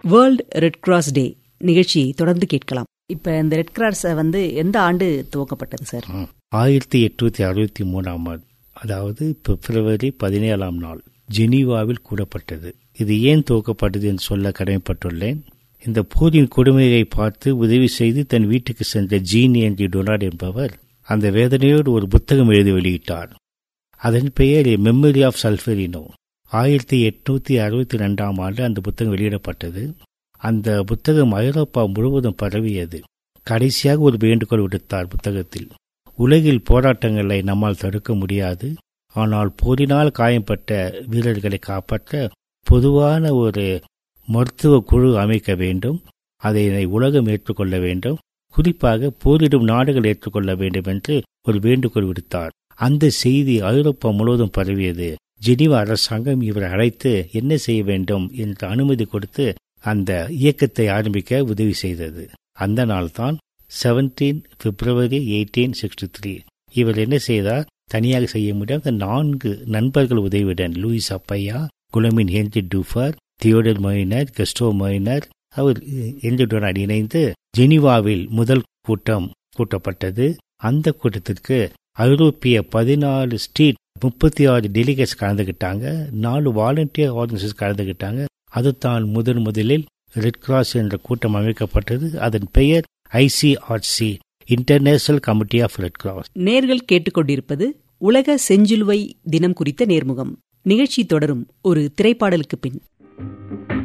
world red cross டே நிகழ்ச்சியை தொடர்ந்து கேட்கலாம் இப்ப இந்த ரெட் கிராஸ் வந்து எந்த ஆண்டு துவக்கப்பட்டது சார் ஆயிரத்தி எட்நூத்தி அறுபத்தி மூணாம் ஆண்டு அதாவது பிப்ரவரி பதினேழாம் நாள் ஜெனீவாவில் கூடப்பட்டது இது ஏன் துவக்கப்பட்டது என்று சொல்ல கடமைப்பட்டுள்ளேன் இந்த போரின் கொடுமையை பார்த்து உதவி செய்து தன் வீட்டுக்கு சென்ற ஜீனி என்ஜி டொனால்ட் என்பவர் அந்த வேதனையோடு ஒரு புத்தகம் எழுதி வெளியிட்டார் அதன் பெயர் மெமரி ஆஃப் சல்ஃபெரினோ ஆயிரத்தி எட்நூத்தி அறுபத்தி ரெண்டாம் ஆண்டு அந்த புத்தகம் வெளியிடப்பட்டது அந்த புத்தகம் ஐரோப்பா முழுவதும் பரவியது கடைசியாக ஒரு வேண்டுகோள் விடுத்தார் புத்தகத்தில் உலகில் போராட்டங்களை நம்மால் தடுக்க முடியாது ஆனால் போரினால் காயம்பட்ட வீரர்களை காப்பாற்ற பொதுவான ஒரு மருத்துவ குழு அமைக்க வேண்டும் அதை உலகம் ஏற்றுக்கொள்ள வேண்டும் குறிப்பாக போரிடும் நாடுகள் ஏற்றுக்கொள்ள வேண்டும் என்று ஒரு வேண்டுகோள் விடுத்தார் அந்த செய்தி ஐரோப்பா முழுவதும் பரவியது ஜெனிவா அரசாங்கம் இவரை அழைத்து என்ன செய்ய வேண்டும் என்று அனுமதி கொடுத்து அந்த இயக்கத்தை ஆரம்பிக்க உதவி செய்தது அந்த நாள்தான் seventeen February eighteen sixty three இவர் என்ன செய்தார் தனியாக செய்ய முடியாத நான்கு நண்பர்கள் உதவியுடன் லூயிஸ் அப்பையா குலமின் Henri Dufour Theodore Maunoir Gustave Moynier அவர் என்ஜிடோனாட் இணைந்து ஜெனிவாவில் முதல் கூட்டம் கூட்டப்பட்டது அந்த கூட்டத்திற்கு ஐரோப்பிய பதினாலு ஸ்ட்ரீட் முப்பத்தி ஆறு டெலிகேட்ஸ் கலந்துகிட்டாங்க நாலு வாலண்டியர் ஆர்கனைசேஷன் கலந்துகிட்டாங்க அதுதான் முதன் முதலில் ரெட் கிராஸ் என்ற கூட்டம் அமைக்கப்பட்டது அதன் பெயர் ICRC international committee of Red Cross நேர்கள் கேட்டுக்கொண்டிருப்பது உலக செஞ்சிலுவை தினம் குறித்த நேர்முகம் நிகழ்ச்சி தொடரும் ஒரு திரைப்பாடலுக்கு பின்